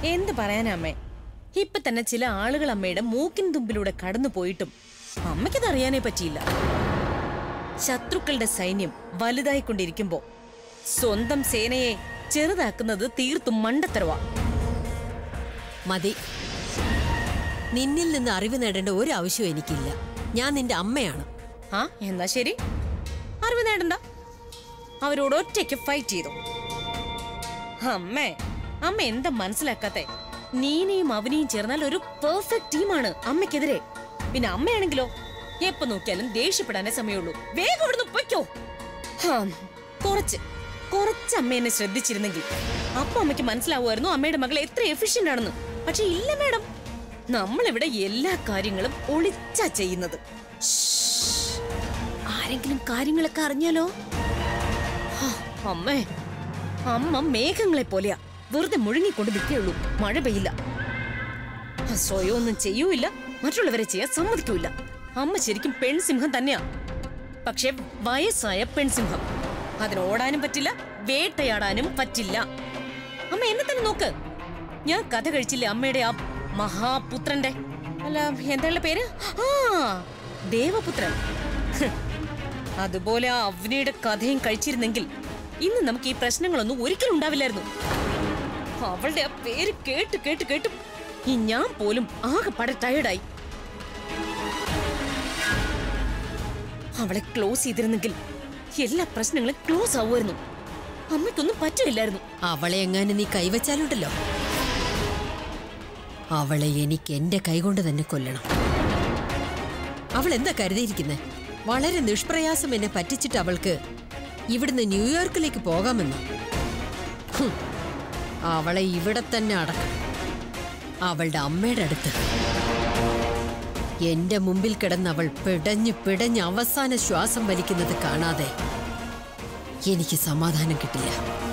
എന്ത് പറയാനാ അമ്മേ ഇപ്പൊ തന്നെ ചില ആളുകൾ അമ്മയുടെ മൂക്കിൻ തുമ്പിലൂടെ കടന്നു പോയിട്ടും അമ്മയ്ക്കത് അറിയാനേ പറ്റിയില്ല ശത്രുക്കളുടെ സൈന്യം വലുതായിക്കൊണ്ടിരിക്കുമ്പോ സ്വന്തം സേനയെ ചെറുതാക്കുന്നത് തീർത്തും മണ്ടത്തരവാ മതി നിന്നിൽ നിന്ന് അറിവ് നേടേണ്ട ഒരു ആവശ്യവും എനിക്കില്ല ഞാൻ നിന്റെ അമ്മയാണ് ആ എന്നാ ശരി അറിവ് നേടണ്ട അവരോട് ഒറ്റയ്ക്ക് ഫൈറ്റ് ചെയ്തു അമ്മേ അമ്മ എന്താ മനസ്സിലാക്കാത്തെ നീനയും അവനെയും ചേർന്നാൽ ഒരു പെർഫെക്റ്റ് ടീമാണ് അമ്മയ്ക്കെതിരെ പിന്നെ അമ്മയാണെങ്കിലോ എപ്പോ നോക്കിയാലും ദേഷ്യപ്പെടാനേ സമയമുള്ളൂ വേഗം ഇവിടുന്ന് പൊയ്ക്കോ ഹാം, കുറച്ച് കുറച്ച് അമ്മ എന്നെ ശ്രദ്ധിച്ചിരുന്നെങ്കിൽ അപ്പൊ അമ്മയ്ക്ക് മനസ്സിലാവുമായിരുന്നു അമ്മയുടെ മകൾ എത്ര എഫിഷ്യന്റ് ആണെന്ന് പക്ഷെ ഇല്ല മാഡം നമ്മളിവിടെ എല്ലാ കാര്യങ്ങളും ഒളിച്ചാ ചെയ്യുന്നത് ശ്ശ്. ആരെങ്കിലും കാര്യങ്ങളൊക്കെ അറിഞ്ഞാലോ ഹാ, അമ്മേ അമ്മ മേഘങ്ങളെ പോലെയാ വെറുതെ മുഴുങ്ങിക്കൊണ്ട് നിൽക്കുകയുള്ളൂ മഴ പെയ്യില്ല ആ, സ്വയം ഒന്നും ചെയ്യൂല മറ്റുള്ളവരെ ചെയ്യാൻ സമ്മതിക്കൂല അമ്മ ശരിക്കും പെൺസിംഹം തന്നെയാ പക്ഷെ വയസ്സായ പെൺസിംഹം അതിന് ഓടാനും പറ്റില്ല വേട്ടയാടാനും പറ്റില്ല അമ്മ എന്നെ തന്നെ നോക്ക് ഞാൻ കഥ കഴിച്ചില്ലേ അമ്മയുടെ ആ മഹാപുത്രന്റെ അല്ല എന്താണ് പേര് ആ ദേവപുത്രൻ ഹ്. അതുപോലെ ആ അവനിയുടെ കഥയും കഴിച്ചിരുന്നെങ്കിൽ ഇന്ന് നമുക്ക് ഈ പ്രശ്നങ്ങളൊന്നും ഒരിക്കലും ഉണ്ടാവില്ലായിരുന്നു അവളുടെ ആ പേര് കേട്ട് കേട്ട് കേട്ട് ഈ ഞാൻ പോലും ആകെപ്പാടെ ടയർഡായി അവളെ ക്ലോസ് ചെയ്തിരുന്നെങ്കിൽ എല്ലാ പ്രശ്നങ്ങളും ക്ലോസ് ആവുമായിരുന്നു അമ്മയ്ക്കൊന്നും പറ്റില്ലായിരുന്നു അവളെ എങ്ങാനും നീ കൈവച്ചാലുണ്ടല്ലോ അവളെ എനിക്ക് എന്റെ കൈകൊണ്ട് തന്നെ കൊല്ലണം അവൾ എന്താ കരുതിയിരിക്കുന്നെ വളരെ നിഷ്പ്രയാസം എന്നെ പറ്റിച്ചിട്ട് അവൾക്ക് ഇവിടുന്ന് ന്യൂയോർക്കിലേക്ക് പോകാമെന്ന് ഹും, അവളെ ഇവിടെ തന്നെ അടക്കണം അവളുടെ അമ്മയുടെ അടുത്ത് എന്റെ മുമ്പിൽ കിടന്ന് അവൾ പിടഞ്ഞു പിടഞ്ഞ് അവസാന ശ്വാസം വലിക്കുന്നത് കാണാതെ എനിക്ക് സമാധാനം കിട്ടില്ല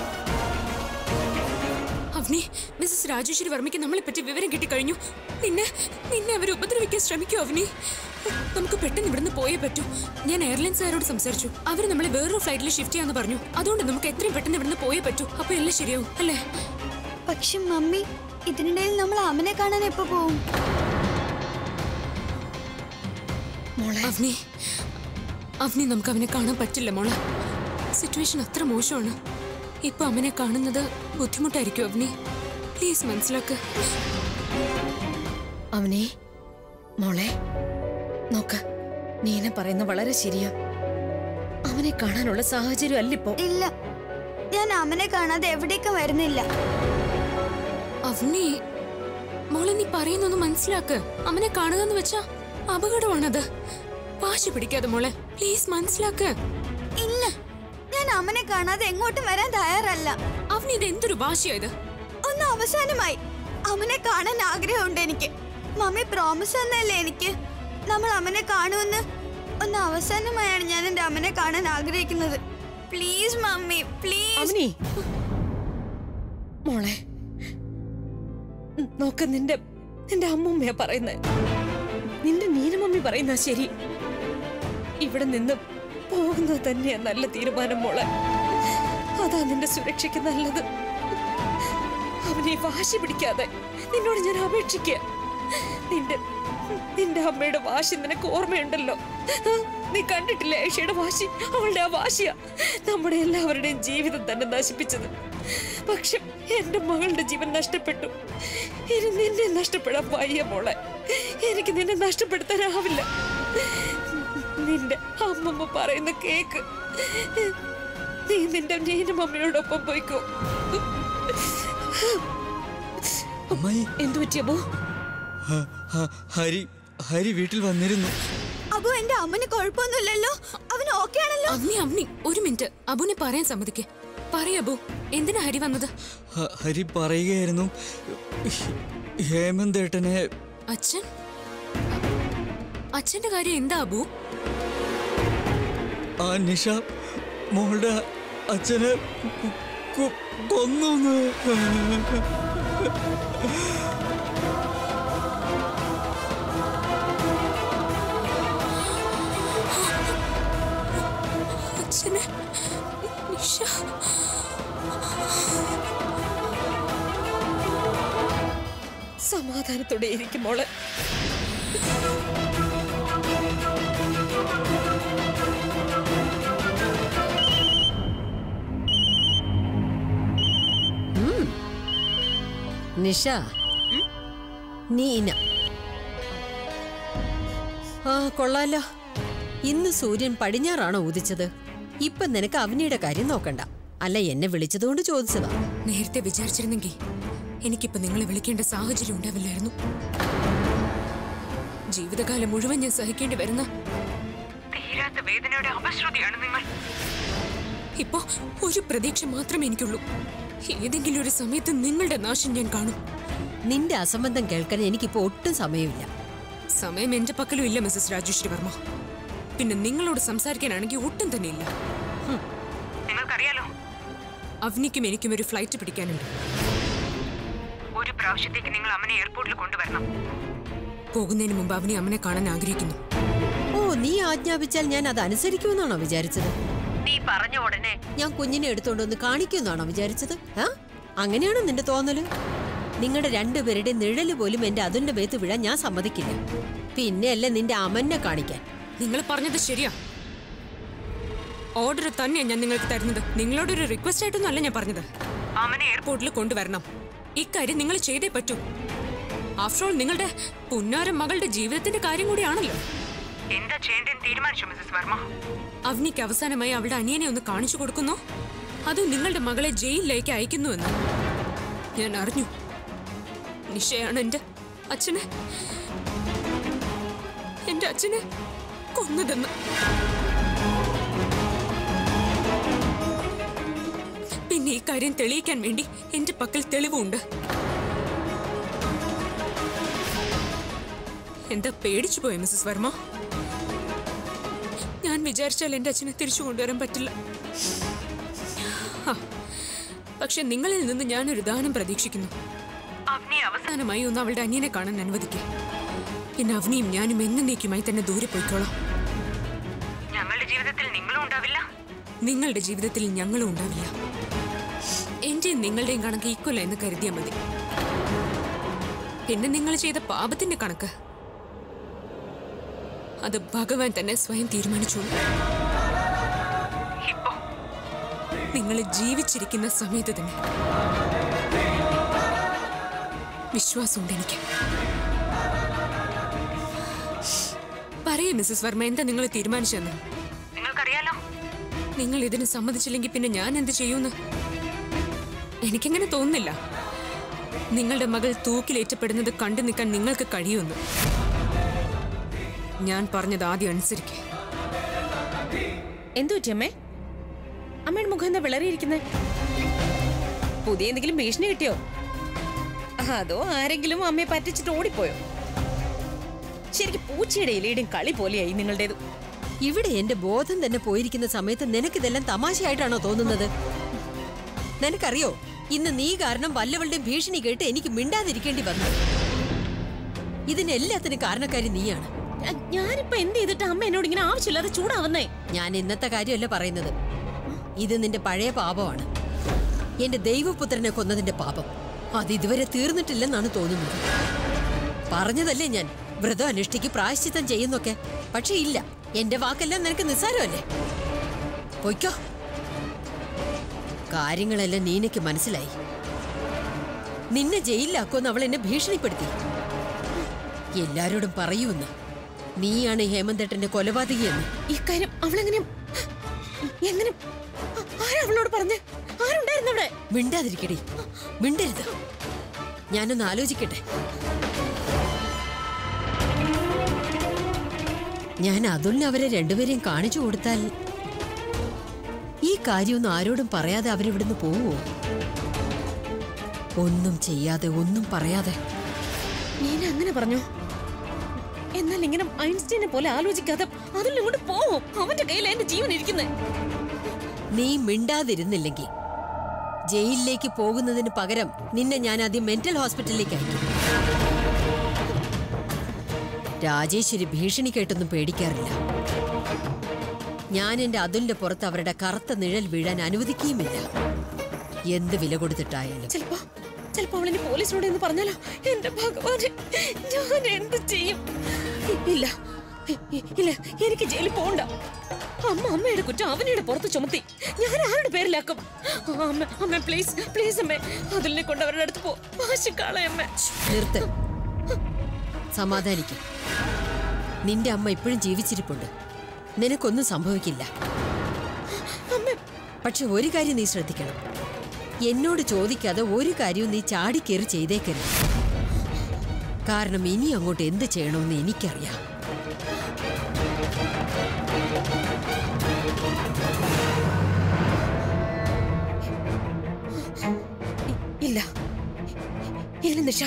അവനെ മിസ്സസ് രാജേശ്വരി വർമ്മയ്ക്ക് നമ്മളെ പറ്റി വിവരം കിട്ടിക്കഴിഞ്ഞു നിന്നെ നിന്നെ അവർ ഉപദ്രവിക്കാൻ ശ്രമിക്കൂ അവനെ നമുക്ക് പെട്ടെന്ന് ഇവിടുന്ന് പോയേ പറ്റൂ ഞാൻ എയർലൈൻസുകാരോട് സംസാരിച്ചു അവർ നമ്മളെ വേറൊരു ഫ്ലൈറ്റിൽ ഷിഫ്റ്റ് ചെയ്യാന്ന് പറഞ്ഞു അതുകൊണ്ട് നമുക്ക് എത്രയും പെട്ടെന്ന് ഇവിടുന്ന് പോയേ പറ്റൂ അപ്പൊ എല്ലാം ശരിയാവും അല്ലേ പക്ഷെ മമ്മി ഇതിനിടയിൽ നമ്മൾ അമ്മനെ കാണാൻ എപ്പോ പോവും അവനെ അവനെ നമുക്ക് അവനെ കാണാൻ പറ്റില്ല മോളെ സിറ്റുവേഷൻ അത്ര മോശമാണ് ഇപ്പൊ അവനെ കാണുന്നത് ബുദ്ധിമുട്ടായിരിക്കും അവനെ പ്ലീസ് മനസ്സിലാക്ക് അവനെ മോളെ നോക്ക നീന പറയുന്ന വളരെ ശരിയാ അവനെ കാണാനുള്ള സാഹചര്യം അല്ലിപ്പോ ഇല്ല ഞാൻ അമ്മനെ കാണാതെ എവിടേക്കും വരുന്നില്ല അവനെ മോളെ നീ പറയുന്നൊന്ന് മനസ്സിലാക്ക് അവനെ കാണുക എന്ന് വെച്ചാ അപകടമാണത് വാശി പിടിക്കാതെ മോളെ പ്ലീസ് മനസ്സിലാക്ക് ഇല്ല ഞാൻ അമ്മനെ കാണാതെ എങ്ങോട്ടും വരാൻ തയ്യാറല്ല അവന് ഇത് എന്തൊരു ഭാഷയായത് ഒന്ന് അവസാനമായി അമ്മനെ കാണാൻ ആഗ്രഹമുണ്ട് എനിക്ക് മമ്മി പ്രോമിസ് തന്നല്ലേ എനിക്ക് നമ്മൾ അമ്മനെ കാണുമെന്ന് ഒന്ന് അവസാനമായാണ് ഞാൻ എന്റെ അമ്മനെ കാണാൻ ആഗ്രഹിക്കുന്നത് പ്ലീസ് മമ്മി പ്ലീസ് അവനെ മോളെ നോക്ക് നിന്റെ നിന്റെ അമ്മൂമ്മയാ പറയുന്നത് നിന്റെ നീനമമ്മി പറയുന്ന ശരി ഇവിടെ നിന്ന് പോകുന്നത് തന്നെയാ നല്ല തീരുമാനം മോളെ അതാ നിന്റെ സുരക്ഷയ്ക്ക് നല്ലത് അവനെ വാശി പിടിക്കാതെ നിന്നോട് ഞാൻ അപേക്ഷിക്കുക നിന്റെ നിന്റെ അമ്മയുടെ വാശി നിനക്ക് ഓർമ്മയുണ്ടല്ലോ ആ, നീ കണ്ടിട്ടില്ലേ ഏഷ്യയുടെ വാശി അവളുടെ ആ വാശിയാ നമ്മുടെ എല്ലാവരുടെയും ജീവിതം തന്നെ നശിപ്പിച്ചത് പക്ഷെ എന്റെ മകളുടെ ജീവൻ നഷ്ടപ്പെട്ടു ഇനി നിന്നെ നഷ്ടപ്പെടാൻ വയ്യ മോളെ എനിക്ക് നിന്നെ നഷ്ടപ്പെടുത്താനാവില്ല നിന്റെ അമ്മമ്മ പറയുന്ന കേക്ക് നീ നിന്റെ നീനമമ്മയോടൊപ്പം പോയിക്കോ അമ്മായി എന്തു പറ്റിയപ്പോ ഹ- ഹ- ഹരി ഹരി വീട്ടിൽ വന്നിരുന്നു അബു എന്റെ അമ്മന് കുഴപ്പമൊന്നുമില്ലല്ലോ അവന് ഓക്കെ ആണല്ലോ അവനി അവനി ഒരു മിനിറ്റ് അബുനെ പറയാൻ സമ്മതിക്കേ പറയബു എന്തിനാ ഹരി വന്നത് ഹ- ഹരി പറയുകയായിരുന്നു ഹേ- ഹേമന്ത് ഏട്ടനെ അച്ഛൻ അച്ഛന്റെ കാര്യം എന്താ അബു ആ നിഷ മോളുടെ അച്ഛനെ കൊ- കൊ- കൊന്നു അച്ഛനെ നിഷ സമാധാനത്തോടെ ഇരിക്കും മോളെ നിഷ നീന ആ കൊള്ളാലോ ഇന്ന് സൂര്യൻ പടിഞ്ഞാറാണോ ഉദിച്ചത് ഇപ്പൊ നിനക്ക് അവനിയുടെ കാര്യം നോക്കണ്ട അല്ല എന്നെ വിളിച്ചതുകൊണ്ട് ചോദിച്ചതാ നേരത്തെ വിചാരിച്ചിരുന്നെങ്കിൽ എനിക്കിപ്പോ നിങ്ങളെ വിളിക്കേണ്ട സാഹചര്യം ഉണ്ടാവില്ലായിരുന്നു ജീവിതകാലം മുഴുവൻ ഞാൻ സഹിക്കേണ്ടി വരുന്ന തീരാത്ത വേദനയുടെ അപശ്രുതിയാണ് നിങ്ങൾ ഇപ്പോ ഒരു പ്രതീക്ഷ മാത്രമേ എനിക്കുള്ളൂ ഏതെങ്കിലും ഒരു സമയത്ത് നിങ്ങളുടെ നാശം ഞാൻ കാണും നിന്റെ അസംബന്ധം കേൾക്കാൻ എനിക്കിപ്പോ ഒട്ടും സമയമില്ല സമയം എന്റെ പക്കലും ഇല്ല മിസസ് രാജേശ്വരി വർമ്മ പിന്നെ നിങ്ങളോട് സംസാരിക്കാനാണെങ്കിൽ ഒട്ടും തന്നെ ഇല്ല നിങ്ങൾക്കറിയാലോ അവനിക്കും എനിക്കും ഒരു ഫ്ലൈറ്റ് പിടിക്കാനുണ്ട് ഒരു പ്രാവശ്യത്തേക്ക് നിങ്ങൾ അമ്മനെ എയർപോർട്ടിൽ കൊണ്ടുവരണം പോകുന്നതിന് മുമ്പ് അവനെ അമ്മനെ കാണാൻ ആഗ്രഹിക്കുന്നു ഓ നീ ആജ്ഞാപിച്ചാൽ ഞാൻ അത് അനുസരിക്കുമെന്നാണോ വിചാരിച്ചത് നീ പറഞ്ഞ ഉടനെ ഞാൻ കുഞ്ഞിനെ എടുത്തോണ്ട് ഒന്ന് കാണിക്കുമെന്നാണോ വിചാരിച്ചത് ആ അങ്ങനെയാണോ നിന്റെ തോന്നല് നിങ്ങളുടെ രണ്ടുപേരുടെ നിഴല് പോലും എന്റെ അതിന്റെ മേത്ത് വീഴാൻ ഞാൻ സമ്മതിക്കില്ല പിന്നെയല്ല നിന്റെ അമന്നെ കാണിക്കാൻ നിങ്ങൾ പറഞ്ഞത് ശരിയാ ഓർഡർ തന്നെയാണ് ഞാൻ നിങ്ങൾക്ക് തരുന്നത് നിങ്ങളോടൊരു റിക്വസ്റ്റ് ആയിട്ടൊന്നും അല്ല ഞാൻ പറഞ്ഞത് അമ്മനെ എയർപോർട്ടിൽ കൊണ്ടുവരണം ഇക്കാര്യം നിങ്ങൾ ചെയ്തേ പറ്റൂ ആഫ്റ്റർ ഓൾ നിങ്ങളുടെ പുന്നാരം മകളുടെ ജീവിതത്തിന്റെ കാര്യം കൂടിയാണല്ലോ എന്താ ചെയ്യേണ്ടതെന്ന് തീരുമാനിച്ചു മിസസ് വർമ്മ അവനിക്ക് അവസാനമായി അവളുടെ അനിയനെ ഒന്ന് കാണിച്ചു കൊടുക്കുന്നു അത് നിങ്ങളുടെ മകളെ ജയിലിലേക്ക് അയക്കുന്നുവെന്ന് ഞാൻ അറിഞ്ഞു നിഷയാണ് എന്റെ അച്ഛനെ എന്റെ അച്ഛനെ കൊന്നതെന്ന് പിന്നെ ഈ കാര്യം തെളിയിക്കാൻ വേണ്ടി എന്റെ പക്കൽ തെളിവുണ്ട് എന്താ പേടിച്ചു പോയ മിസസ് വർമ്മ ഞാൻ വിചാരിച്ചാൽ എന്റെ അച്ഛനെ തിരിച്ചു കൊണ്ടുവരാൻ പറ്റില്ല ആ, പക്ഷെ നിങ്ങളിൽ നിന്ന് ഞാനൊരു ദാനം പ്രതീക്ഷിക്കുന്നു അവനെ അവസാനമായി ഒന്ന് അവളുടെ അനിയനെ കാണാൻ അനുവദിക്കുക പിന്നെ അവനെയും ഞാനും എന്നേക്കുമായി തന്നെ ദൂരെ പോയിക്കോളാം ഞങ്ങളുടെ ജീവിതത്തിൽ നിങ്ങളും ഉണ്ടാവില്ല നിങ്ങളുടെ ജീവിതത്തിൽ ഞങ്ങളും ഉണ്ടാവില്ല എന്റെയും നിങ്ങളുടെയും കണക്ക് ഈക്വല എന്ന് കരുതിയാൽ മതി പിന്നെ നിങ്ങൾ ചെയ്ത പാപത്തിന്റെ കണക്ക് അത് ഭഗവാൻ തന്നെ സ്വയം തീരുമാനിച്ചോളൂ ഇപ്പോ നിങ്ങൾ ജീവിച്ചിരിക്കുന്ന സമയത്ത് തന്നെ വിശ്വാസമുണ്ട് എനിക്ക് പറയേ മിസ്സസ് വർമ്മ എന്താ നിങ്ങൾ തീരുമാനിച്ചെന്ന് നിങ്ങൾക്കറിയാലോ നിങ്ങൾ ഇതിന് സമ്മതിച്ചില്ലെങ്കിൽ പിന്നെ ഞാൻ എന്ത് ചെയ്യുമെന്ന് എനിക്കങ്ങനെ തോന്നുന്നില്ല നിങ്ങളുടെ മകൾ തൂക്കിലേറ്റപ്പെടുന്നത് കണ്ടു നിൽക്കാൻ നിങ്ങൾക്ക് കഴിയുമെന്ന് ഞാൻ പറഞ്ഞത് ആദ്യം അനുസരിക്കേ എന്തു പറ്റി അമ്മേ അമ്മയുടെ മുഖം എന്താ വിളറിയിരിക്കുന്നേ പുതിയ എന്തെങ്കിലും ഭീഷണി കിട്ടിയോ അതോ ആരെങ്കിലും അമ്മയെ പറ്റിച്ചിട്ട് ഓടിപ്പോയോ ശരിക്കും പൂച്ചയുടെ ഇലയുടെയും കളി പോലെയായി നിങ്ങളുടേത് ഇവിടെ എന്റെ ബോധം തന്നെ പോയിരിക്കുന്ന സമയത്ത് നിനക്കിതെല്ലാം തമാശയായിട്ടാണോ തോന്നുന്നത് നിനക്കറിയോ ഇന്ന് നീ കാരണം വല്ലവളുടെയും ഭീഷണി കേട്ട് എനിക്ക് മിണ്ടാതിരിക്കേണ്ടി വന്നു ഇതിനെല്ലാത്തിനും കാരണക്കാരി നീയാണ് ഞാ- ഞാനിപ്പോ എന്ത് ചെയ്തിട്ട് അമ്മ എന്നോട് ഇങ്ങനെ ആവശ്യമില്ലാതെ ചൂടാവുന്നേ ഞാൻ ഇന്നത്തെ കാര്യമല്ല പറയുന്നത് ഇത് നിന്റെ പഴയ പാപമാണ് എന്റെ ദൈവപുത്രനെ കൊന്നതിന്റെ പാപം അത് ഇതുവരെ തീർന്നിട്ടില്ലെന്നാണ് തോന്നുന്നത് പറഞ്ഞതല്ലേ ഞാൻ വ്രതം അനുഷ്ഠിക്ക് പ്രായശ്ചിത്തം ചെയ്യുന്നൊക്കെ പക്ഷെ ഇല്ല എന്റെ വാക്കെല്ലാം നിനക്ക് നിസ്സാരമല്ലേ പൊയ്ക്കോ കാര്യങ്ങളെല്ലാം നീനയ്ക്ക് മനസ്സിലായി നിന്നെ ജയിലിലാക്കുമെന്ന് അവൾ എന്നെ ഭീഷണിപ്പെടുത്തി എല്ലാരോടും പറയൂന്ന് നീയാണ് ഹേമന്തേട്ടന്റെ കൊലപാതകിയെന്ന് ഇക്കാര്യം അവളെങ്ങനെ എങ്ങനെ ആ- ആരാ അവളോട് പറഞ്ഞേ ആരുണ്ടായിരുന്നു അവിടെ മിണ്ടാതിരിക്കടി മിണ്ടരുത് ഞാനൊന്ന് ആലോചിക്കട്ടെ ഞാൻ അതുലിന് അവരെ രണ്ടുപേരെയും കാണിച്ചു കൊടുത്താൽ ഈ കാര്യമൊന്നും ആരോടും പറയാതെ അവരിവിടുന്ന് പോവോ ഒന്നും ചെയ്യാതെ ഒന്നും പറയാതെ നീന അങ്ങനെ പറഞ്ഞു എന്നാൽ ഇങ്ങനെ ഐൻസ്റ്റീനെ പോലെ ആലോചിക്കാതെ അതിൽ ഇങ്ങോട്ട് പോവും അവന്റെ കയ്യിൽ എന്റെ ജീവൻ ഇരിക്കുന്നത് നീ മിണ്ടാതിരുന്നില്ലെങ്കിൽ ജയിലിലേക്ക് പോകുന്നതിന് പകരം നിന്നെ ഞാൻ ആദ്യം മെന്റൽ ഹോസ്പിറ്റലിലേക്ക് അയക്കും രാജേശ്വരി ഭീഷണി കേട്ടൊന്നും പേടിക്കാറില്ല ഞാൻ എന്റെ അതുലിന്റെ പുറത്ത് അവരുടെ കറുത്ത നിഴൽ വീഴാൻ അനുവദിക്കുകയുമില്ല എന്ത് വില കൊടുത്തിട്ടായാലും ചിലപ്പോ ചിലപ്പോ അവളിനി പോലീസിനോട് എന്ന് പറഞ്ഞാലോ എന്റെ ഭഗവാനെ ഞാൻ എന്ത് ചെയ്യും ഇല്ല ഇ- ഇല്ല എനിക്ക് ജയിലിൽ പോണ്ട അമ്മ അമ്മയുടെ കുറ്റം അവനയുടെ പുറത്ത് ചുമത്തി ഞാൻ ആരുടെ പേരിലാക്കും അമ്മ അമ്മ പ്ലീസ് പ്ലീസ് അമ്മേ അതിലിനെ കൊണ്ട് അവരുടെ അടുത്ത് പോ വാശിക്കാളയമ്മ നിർത്ത് സമാധാനിക്കും നിന്റെ അമ്മ ഇപ്പോഴും ജീവിച്ചിരിപ്പുണ്ട് നിനക്കൊന്നും സംഭവിക്കില്ല പക്ഷെ ഒരു കാര്യം നീ ശ്രദ്ധിക്കണം എന്നോട് ചോദിക്കാതെ ഒരു കാര്യവും നീ ചാടിക്കേറി ചെയ്തേക്കരുത് കാരണം ഇനി അങ്ങോട്ട് എന്ത് ചെയ്യണമെന്ന് എനിക്കറിയാം ഇല്ല ഇല്ല നിഷ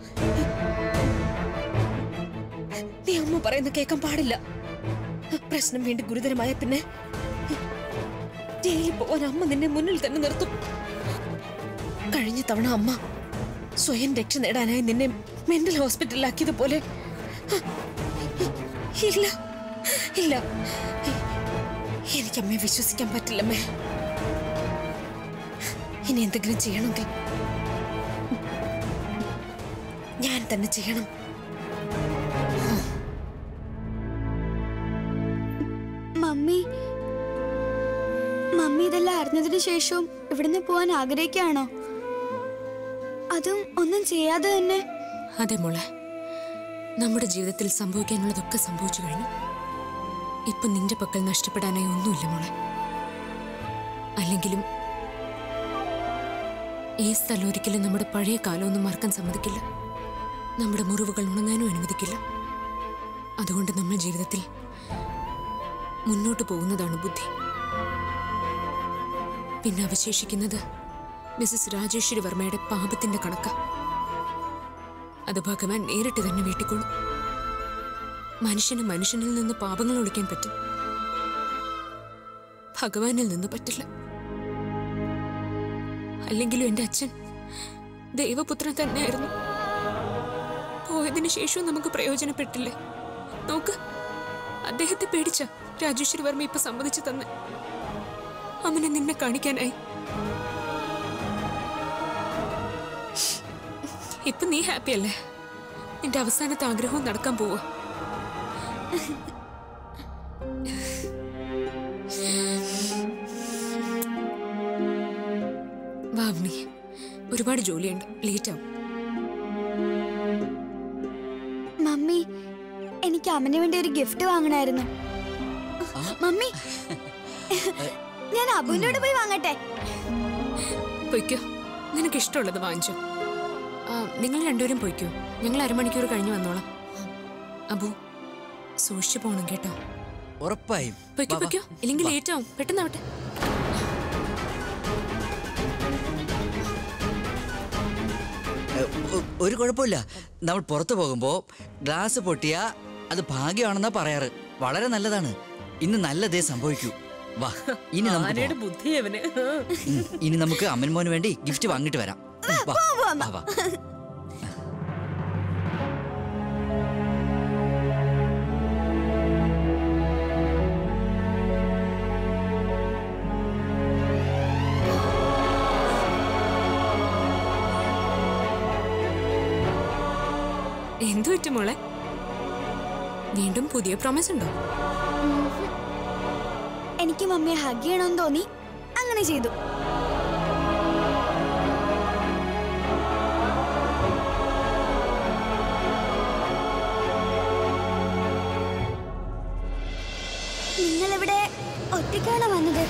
നീ അമ്മ പറയുന്ന കേൾക്കാൻ പാടില്ല പ്രശ്നം വേണ്ടി ഗുരുതരമായ പിന്നെ ജയിലിൽ പോവാൻ അമ്മ നിന്നെ മുന്നിൽ തന്നെ നിർത്തും കഴിഞ്ഞ തവണ അമ്മ സ്വയം രക്ഷ നേടാനായി നിന്നെ മെന്റൽ ഹോസ്പിറ്റലിലാക്കിയതുപോലെ ഇല്ല ഇല്ല എനിക്ക് അമ്മയെ വിശ്വസിക്കാൻ പറ്റില്ലമ്മേ ഇനി എന്തെങ്കിലും ചെയ്യണമെങ്കിൽ ഞാൻ തന്നെ ചെയ്യണം മമ്മി മമ്മി ഇതെല്ലാം അറിഞ്ഞതിന് ശേഷവും ഇവിടുന്ന് പോവാൻ ആഗ്രഹിക്കുകയാണോ അതും ഒന്നും ചെയ്യാതെ തന്നെ അതെ മോളെ നമ്മുടെ ജീവിതത്തിൽ സംഭവിക്കാനുള്ളതൊക്കെ സംഭവിച്ചു കഴിഞ്ഞു ഇപ്പൊ നിന്റെ പക്കൽ നഷ്ടപ്പെടാനായി ഒന്നുമില്ല മോളെ അല്ലെങ്കിലും ഈ സ്ഥലം ഒരിക്കലും നമ്മുടെ പഴയ കാലമൊന്നും മറക്കാൻ സമ്മതിക്കില്ല നമ്മുടെ മുറിവുകൾ ഉണങ്ങാനും അനുവദിക്കില്ല അതുകൊണ്ട് നമ്മൾ ജീവിതത്തിൽ മുന്നോട്ട് പോകുന്നതാണ് ബുദ്ധി പിന്നെ അവശേഷിക്കുന്നത് മിസസ് രാജേശ്വരി വർമ്മയുടെ പാപത്തിന്റെ കണക്കാ അത് ഭഗവാൻ നേരിട്ട് തന്നെ വീട്ടിക്കൊള്ളും മനുഷ്യന് മനുഷ്യനിൽ നിന്ന് പാപങ്ങൾ ഒളിക്കാൻ പറ്റും ഭഗവാനിൽ നിന്ന് പറ്റില്ല അല്ലെങ്കിലും എന്റെ അച്ഛൻ ദൈവപുത്രൻ തന്നെയായിരുന്നു പോയതിനു ശേഷവും നമുക്ക് പ്രയോജനപ്പെട്ടില്ലേ നോക്ക് അദ്ദേഹത്തെ പേടിച്ച രാജേശ്വരി വർമ്മ ഇപ്പൊ സമ്മതിച്ചു തന്നെ അവനെ നിന്നെ കാണിക്കാനായി ഇപ്പൊ നീ ഹാപ്പി അല്ലേ നിന്റെ അവസാനത്തെ ആഗ്രഹവും നടക്കാൻ പോവാ വാവ്നി ഒരുപാട് ജോലിയുണ്ട് ലേറ്റ് ആവും മമ്മി എനിക്ക് അമ്മന് വേണ്ടി ഒരു ഗിഫ്റ്റ് വാങ്ങണമായിരുന്നു മമ്മി ഞാൻ അബുവിനോട് പോയി വാങ്ങട്ടെ പൊയ്ക്കോ നിനക്ക് ഇഷ്ടമുള്ളത് വാങ്ങിച്ചോ ആ, നിങ്ങൾ രണ്ടുപേരും പൊയ്ക്കോ ഞങ്ങൾ അരമണിക്കൂർ കഴിഞ്ഞ് വന്നോളാം അബു സൂക്ഷിച്ചു പോണം കേട്ടോ ഉറപ്പായും പൊയ്ക്കോ വാ, വാ. പൊയ്ക്കോ ഇല്ലെങ്കിൽ ലേറ്റ് ആവും പെട്ടെന്നാവട്ടെ ഏ, ഒ- ഒരു കുഴപ്പമില്ല നമ്മൾ പുറത്തു പോകുമ്പോൾ ഗ്ലാസ് പൊട്ടിയ അത് ഭാഗ്യമാണെന്നാ പറയാറ് വളരെ നല്ലതാണ് ഇന്ന് നല്ലതേ സംഭവിക്കൂ വാ ഇനി നമുക്ക് ആനയുടെ പോവാം. ബുദ്ധി അവന് ഉം, ഇനി നമുക്ക് അമ്മൻ മോന് വേണ്ടി ഗിഫ്റ്റ് വാങ്ങിട്ട് വരാം ഉം, വാ, വാ, വാ. എന്തു പറ്റും മോളെ വീണ്ടും പുതിയ പ്രോമിസ് ഉണ്ടോ എനിക്ക് മമ്മിയെ ഹഗ് ചെയ്യണമെന്ന് തോന്നി അങ്ങനെ ചെയ്തു നിങ്ങളിവിടെ ഒറ്റയ്ക്കാണോ വന്നത്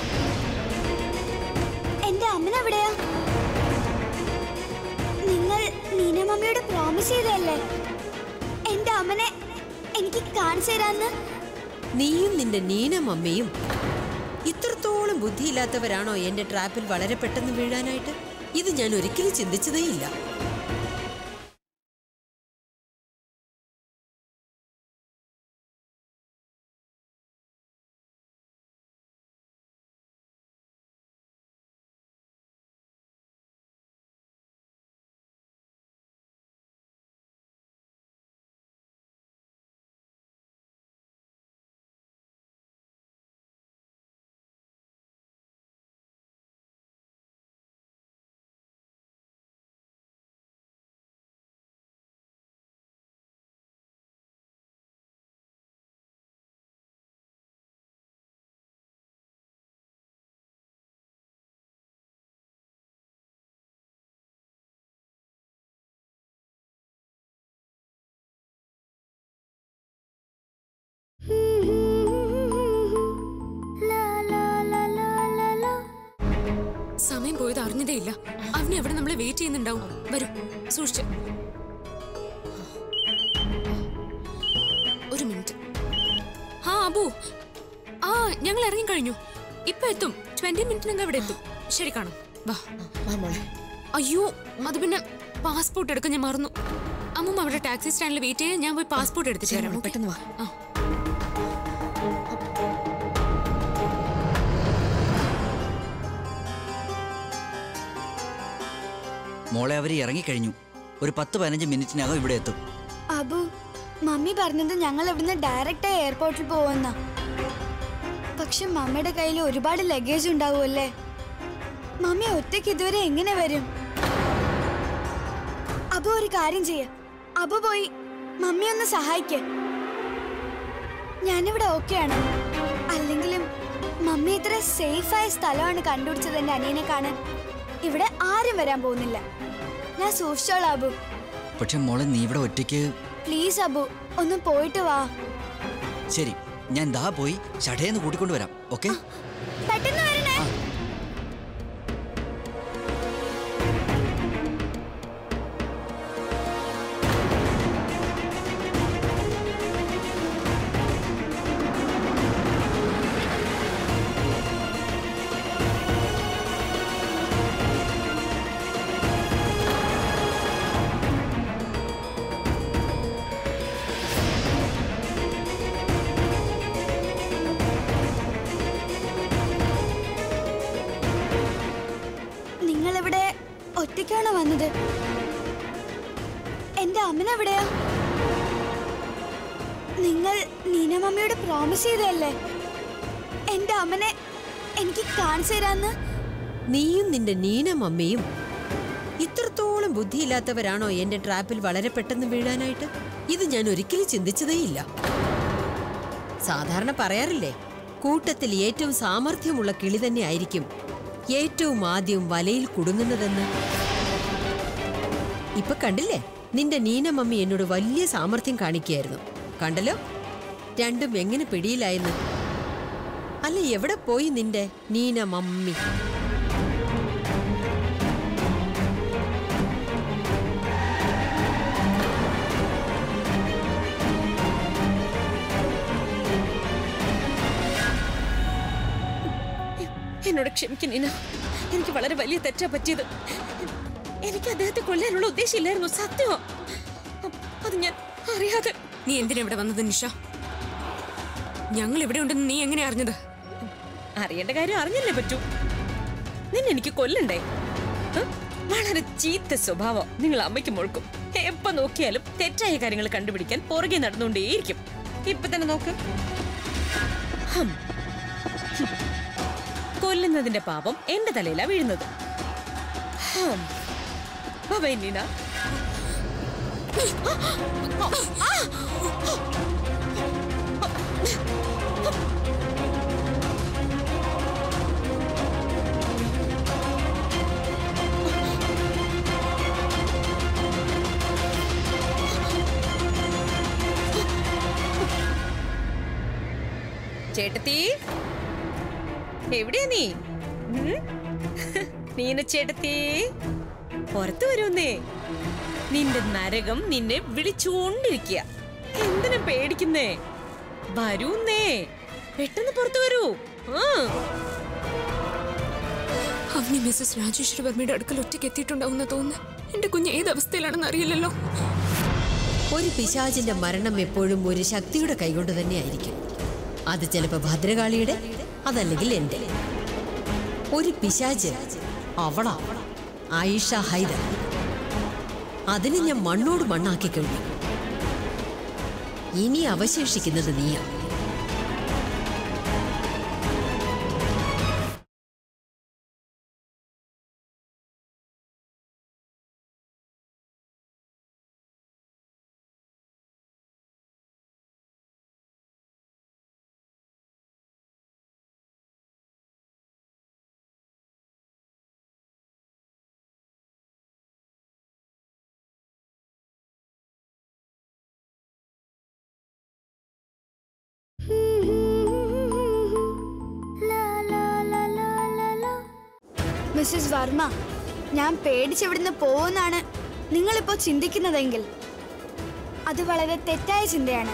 എന്റെ അമ്മൻ എവിടെയാ നിങ്ങൾ നീന മമ്മിയോട് പ്രോമിസ് ചെയ്തതല്ലേ എന്റെ അമ്മനെ എനിക്ക് കാണിച്ചു തരാന്ന് നീയും നിന്റെ നീനമമ്മയും ഇത്രത്തോളം ബുദ്ധിയില്ലാത്തവരാണോ എന്റെ ട്രാപ്പിൽ വളരെ പെട്ടെന്ന് വീഴാനായിട്ട് ഇത് ഞാൻ ഒരിക്കലും ചിന്തിച്ചതേയില്ല സാധ്യതയില്ല അവനെ അവിടെ നമ്മളെ വെയിറ്റ് ചെയ്യുന്നുണ്ടാവും വരൂ സൂക്ഷിച്ച് ഒരു മിനിറ്റ് ആ അബു ആ ഞങ്ങൾ ഇറങ്ങി കഴിഞ്ഞു ഇപ്പൊ എത്തും ട്വന്റി മിനിറ്റിനകം ഇവിടെ എത്തും ശരി കാണാം വാ അയ്യോ അത് പിന്നെ പാസ്പോർട്ട് എടുക്കാൻ ഞാൻ മറന്നു അമ്മൂമ്മ അവിടെ ടാക്സി സ്റ്റാൻഡിൽ വെയിറ്റ് ചെയ്യാൻ ഞാൻ പോയി പാസ്പോർട്ട് എടുത്തിട്ട് വരാം പെട്ടെന്ന് വാ ആ മോളെ അവർ ഇറങ്ങിക്കഴിഞ്ഞു ഒരു പത്ത് പതിനഞ്ച് മിനിറ്റിനകം ഇവിടെ എത്തും അബു മമ്മി പറഞ്ഞത് ഞങ്ങൾ ഇവിടുന്ന് ഡയറക്റ്റ് എയർപോർട്ടിൽ പോവുന്ന പക്ഷെ മമ്മിയുടെ കയ്യിൽ ഒരുപാട് ലഗേജ് ഉണ്ടാവുമല്ലേ മമ്മി ഒറ്റയ്ക്ക് ഇതുവരെ എങ്ങനെ വരും അബു ഒരു കാര്യം ചെയ്യ അബു പോയി മമ്മി ഒന്ന് സഹായിക്ക് ഞാനിവിടെ ഓക്കെയാണ് അല്ലെങ്കിലും മമ്മി ഇത്ര സേഫായ സ്ഥലമാണ് കണ്ടുപിടിച്ചത് എന്റെ അനിയനെ കാണാൻ ഇവിടെ ആരും വരാൻ പോകുന്നില്ല ഞാൻ സൂക്ഷിച്ചോളാം അബു പക്ഷെ മോളെ നീ ഇവിടെ ഒറ്റയ്ക്ക് പ്ലീസ് അബു ഒന്ന് പോയിട്ട് വാ ശരി ഞാൻ ദാ പോയി ഷടേന്ന് കൂട്ടിക്കൊണ്ട് വരാം ഓക്കെ പെട്ടെന്ന് വരണേ നിങ്ങളിവിടെ ഒറ്റയ്ക്കാണോ വന്നത് എന്റെ അമ്മൻ എവിടെയാ നിങ്ങൾ നീന മമ്മിയോട് പ്രോമിസ് ചെയ്തല്ലേ എന്റെ അമ്മനെ എനിക്ക് കാണിച്ചു തരാന്ന് നീയും നിന്റെ നീന മമ്മിയും ഇത്രത്തോളം ബുദ്ധിയില്ലാത്തവരാണോ എന്റെ ട്രാപ്പിൽ വളരെ പെട്ടെന്ന് വീഴാനായിട്ട് ഇത് ഞാൻ ഒരിക്കലും ചിന്തിച്ചതേയില്ല സാധാരണ പറയാറില്ലേ കൂട്ടത്തിൽ ഏറ്റവും സാമർഥ്യമുള്ള കിളി തന്നെ ആയിരിക്കും ഏറ്റവും ആദ്യം വലയിൽ കുടുങ്ങുന്നതെന്ന് ഇപ്പൊ കണ്ടില്ലേ നിന്റെ നീന മമ്മി എന്നോട് വലിയ സാമർഥ്യം കാണിക്കുകയായിരുന്നു കണ്ടല്ലോ രണ്ടും എങ്ങനെ പിടിയിലായെന്ന് അല്ല എവിടെ പോയി നിന്റെ നീന മമ്മി എന്നോട് ക്ഷമിക്കും നീന എനിക്ക് വളരെ വലിയ തെറ്റാ പറ്റിയത് എനിക്ക് അദ്ദേഹത്തെ കൊല്ലാനുള്ള ഉദ്ദേശമില്ലായിരുന്നു സത്യമോ അത് ഞാൻ അറിയാതെ നീ എന്തിനാ ഇവിടെ വന്നത് നിഷ ഞങ്ങൾ ഇവിടെ ഉണ്ടെന്ന് നീ എങ്ങനെ അറിഞ്ഞത് അറിയേണ്ട കാര്യം അറിഞ്ഞല്ലേ പറ്റൂ നിന്നെ എനിക്ക് കൊല്ലണ്ടേ ഹ്? വളരെ ചീത്ത സ്വഭാവം നിങ്ങൾ അമ്മയ്ക്ക് മുഴക്കും എപ്പോ നോക്കിയാലും തെറ്റായ കാര്യങ്ങൾ കണ്ടുപിടിക്കാൻ പുറകെ നടന്നുകൊണ്ടേയിരിക്കും ഇപ്പൊ തന്നെ നോക്ക് ഹം. ഹും. കൊല്ലുന്നതിന്റെ പാപം എന്റെ തലയിലാ വീഴുന്നത് ഹം. ബൈ നീന ചേട്ടത്തി എവിടെയാ നീ ഉം? നീന ചേട്ടത്തി പുറത്തു വരുന്നേ നിന്റെ നരകം നിന്നെ വിളിച്ചുകൊണ്ടിരിക്കുക എന്തിനാ പേടിക്കുന്നേ വരൂന്നേ പെട്ടെന്ന് പുറത്തു വരൂ ആ അവനി മിസ്സസ് രാജേശ്വരി വർമ്മയുടെ അടുക്കൽ ഒറ്റയ്ക്ക് എത്തിയിട്ടുണ്ടാവുന്ന തോന്നുന്നു എന്റെ കുഞ്ഞ് ഏത് അവസ്ഥയിലാണെന്ന് അറിയില്ലല്ലോ ഒരു പിശാചിന്റെ മരണം എപ്പോഴും ഒരു ശക്തിയുടെ കൈകൊണ്ട് തന്നെയായിരിക്കും അത് ചിലപ്പോ ഭദ്രകാളിയുടെ അതല്ലെങ്കിൽ എന്റെ ഒരു പിശാച് അവളാ ആയിഷ ഹൈദർ അതിനെ ഞാൻ മണ്ണോട് മണ്ണാക്കി കഴിഞ്ഞു ഇനി അവശേഷിക്കുന്നത് നീയാ മിസ്സസ് വർമ്മ ഞാൻ പേടിച്ചിവിടുന്ന് പോവുന്നാണ് നിങ്ങളിപ്പോ ചിന്തിക്കുന്നതെങ്കിൽ അത് വളരെ തെറ്റായ ചിന്തയാണ്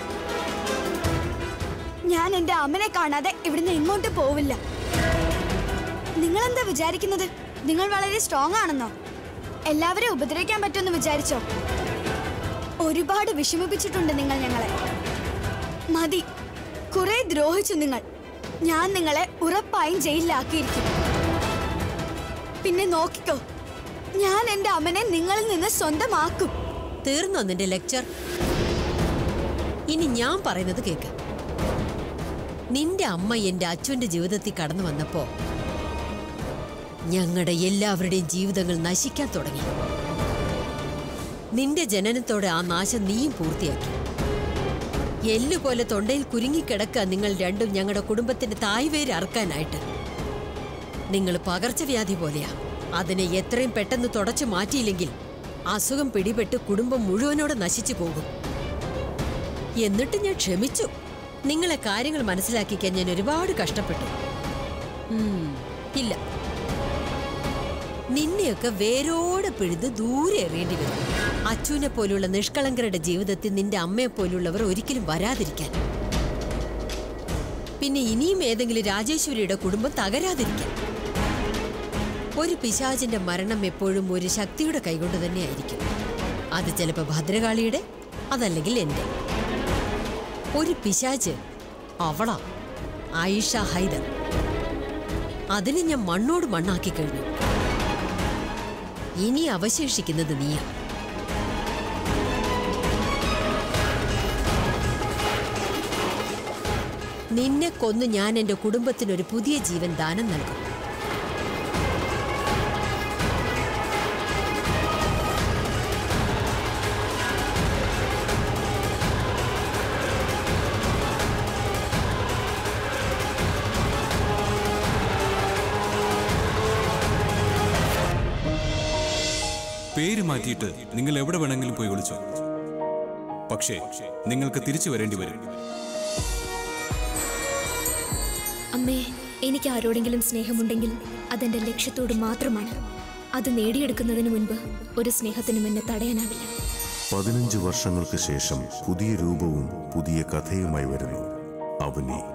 ഞാൻ എന്റെ അമ്മനെ കാണാതെ ഇവിടുന്ന് എങ്ങോട്ട് പോവില്ല നിങ്ങളെന്താ വിചാരിക്കുന്നത് നിങ്ങൾ വളരെ സ്ട്രോങ് ആണെന്നോ എല്ലാവരെയും ഉപദ്രവിക്കാൻ പറ്റുമെന്ന് വിചാരിച്ചോ ഒരുപാട് വിഷമിപ്പിച്ചിട്ടുണ്ട് നിങ്ങൾ ഞങ്ങളെ മതി കുറെ ദ്രോഹിച്ചു നിങ്ങൾ ഞാൻ നിങ്ങളെ ഉറപ്പായും ജയിലിലാക്കിയിരിക്കും പിന്നെ നോക്കിക്കോ ഞാൻ എന്റെ അമ്മനെ നിങ്ങളിൽ നിന്ന് സ്വന്തമാക്കും തീർന്നോ നിന്റെ ലെക്ചർ ഇനി ഞാൻ പറയുന്നത് കേക്ക് നിന്റെ അമ്മ എന്റെ അച്ഛന്റെ ജീവിതത്തിൽ കടന്നു വന്നപ്പോ ഞങ്ങളുടെ എല്ലാവരുടെയും ജീവിതങ്ങൾ നശിക്കാൻ തുടങ്ങി നിന്റെ ജനനത്തോടെ ആ നാശം നീയും പൂർത്തിയാക്കി എല്ലുപോലെ തൊണ്ടയിൽ കുരുങ്ങിക്കിടക്കുക നിങ്ങൾ രണ്ടും ഞങ്ങളുടെ കുടുംബത്തിന്റെ തായ്വേര് അറക്കാനായിട്ട് നിങ്ങൾ പകർച്ചവ്യാധി പോലെയാ അതിനെ എത്രയും പെട്ടെന്ന് തുടച്ചു മാറ്റിയില്ലെങ്കിൽ അസുഖം പിടിപെട്ട് കുടുംബം മുഴുവനോടെ നശിച്ചു പോകും എന്നിട്ട് ഞാൻ ക്ഷമിച്ചു നിങ്ങളെ കാര്യങ്ങൾ മനസ്സിലാക്കിക്കാൻ ഞാൻ ഒരുപാട് കഷ്ടപ്പെട്ടു ഉം, ഇല്ല നിന്നെയൊക്കെ വേരോടെ പിഴുത് ദൂരെ എറിയേണ്ടി വരും അച്ചുവിനെ പോലുള്ള നിഷ്കളങ്കരുടെ ജീവിതത്തിൽ നിന്റെ അമ്മയെ പോലുള്ളവർ ഒരിക്കലും വരാതിരിക്കാൻ പിന്നെ ഇനിയും ഏതെങ്കിലും രാജേശ്വരിയുടെ കുടുംബം തകരാതിരിക്കാൻ ഒരു പിശാചിന്റെ മരണം എപ്പോഴും ഒരു ശക്തിയുടെ കൈകൊണ്ട് തന്നെയായിരിക്കും അത് ചിലപ്പോൾ ഭദ്രകാളിയുടെ അതല്ലെങ്കിൽ എന്റെ ഒരു പിശാച് അവളാ ആയിഷ ഹൈദർ അതിനെ ഞാൻ മണ്ണോട് മണ്ണാക്കി കഴിഞ്ഞു ഇനി അവശേഷിക്കുന്നത് നീയാ നിന്നെ കൊന്ന് ഞാൻ എന്റെ കുടുംബത്തിനൊരു പുതിയ ജീവൻ ദാനം നൽകും പേര് മാറ്റിയിട്ട് നിങ്ങൾ എവിടെ വേണമെങ്കിലും പോയി വിളിച്ചോ പക്ഷേ നിങ്ങൾക്ക് തിരിച്ചു വരേണ്ടി വരും അമ്മേ എനിക്ക് ആരോടെങ്കിലും സ്നേഹമുണ്ടെങ്കിൽ അതെന്റെ ലക്ഷ്യത്തോട് മാത്രമാണ് അത് നേടിയെടുക്കുന്നതിന് മുൻപ് ഒരു സ്നേഹത്തിനും എന്നെ തടയാനാവില്ല പതിനഞ്ച് വർഷങ്ങൾക്ക് ശേഷം പുതിയ രൂപവും പുതിയ കഥയുമായി വരുന്നു അവനി